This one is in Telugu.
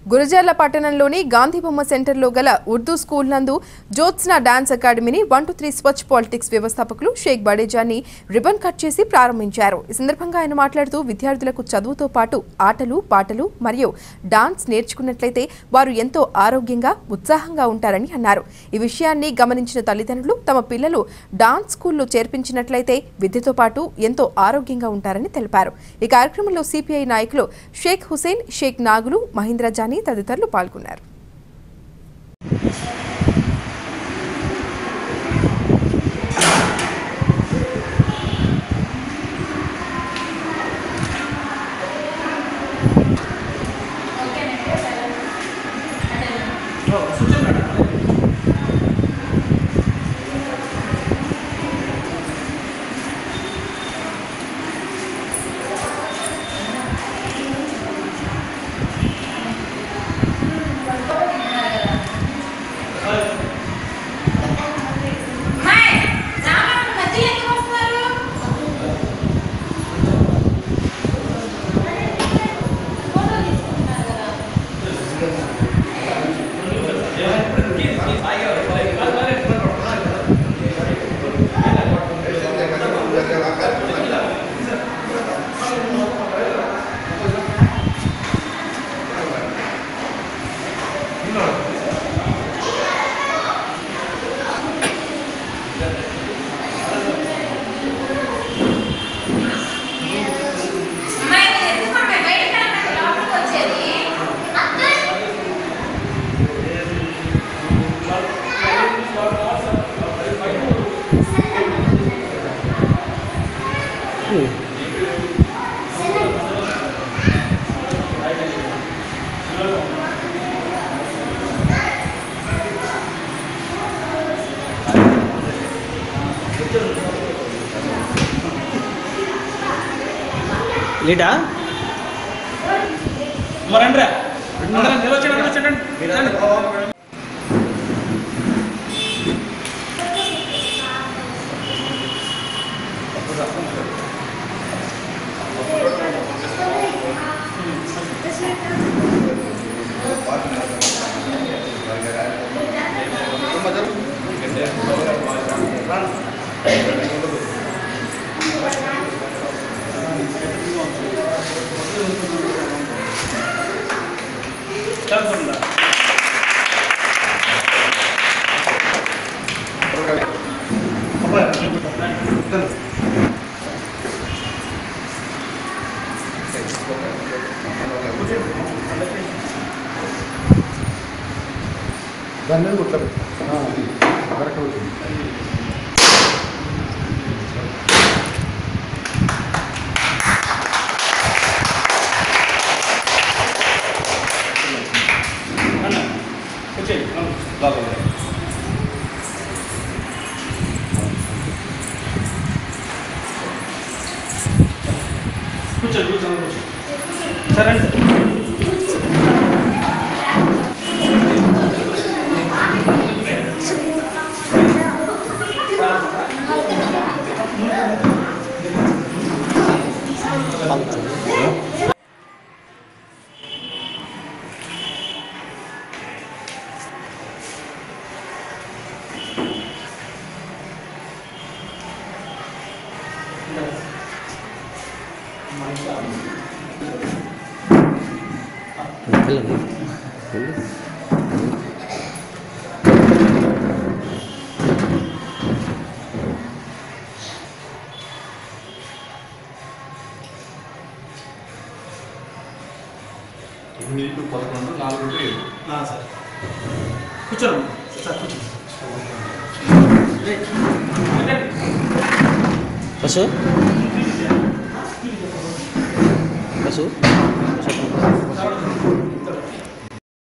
గురజాల పట్టణంలోని గాంధీబొమ్మ సెంటర్లో గల ఉర్దూ స్కూల్ నందు జ్యోత్స్న డాన్స్ అకాడమీని one two three Swachh politics వ్యవస్థాపకులు షేక్ బడేజాని రిబన్ కట్ చేసి ప్రారంభించారు ఈ సందర్భంగా ఆయన మాట్లాడుతూ విద్యార్థులకు చదువుతో పాటు ఆటలు పాటలు మరియు డాన్స్ నేర్చుకున్నట్లయితే వారు ఎంతో ఆరోగ్యంగా ఉత్సాహంగా ఉంటారని అన్నారు ఈ విషయాన్ని గమనించిన తల్లిదండ్రులు తమ పిల్లలు డాన్స్ స్కూల్లో చేర్పించినట్లయితే విద్యతో పాటు ఎంతో ఆరోగ్యంగా ఉంటారని తెలిపారు ఈ కార్యక్రమంలో సిపిఐ నాయకులు షేక్ హుసేన్ షేక్ నాగులు మహేంద్ర జానీ తదితరులు పాల్గొన్నారు లేటా మరండ్రా అందరం నిలవచ్చండి నిలవచ్చండి చదువుకుందా దాని మీద కుట్టారు కరెక్ట్ అవుతుంది అన్న వచ్చేయండి బాబు కూర్చోండి కూర్చోండి కూర్చోండి సరే అండి వెళ్ళండి నీళ్ళు పదకొండు నాలుగు ఏడు సార్ కూర్చోండి సార్ కూర్చోండి బస్సు బస్సు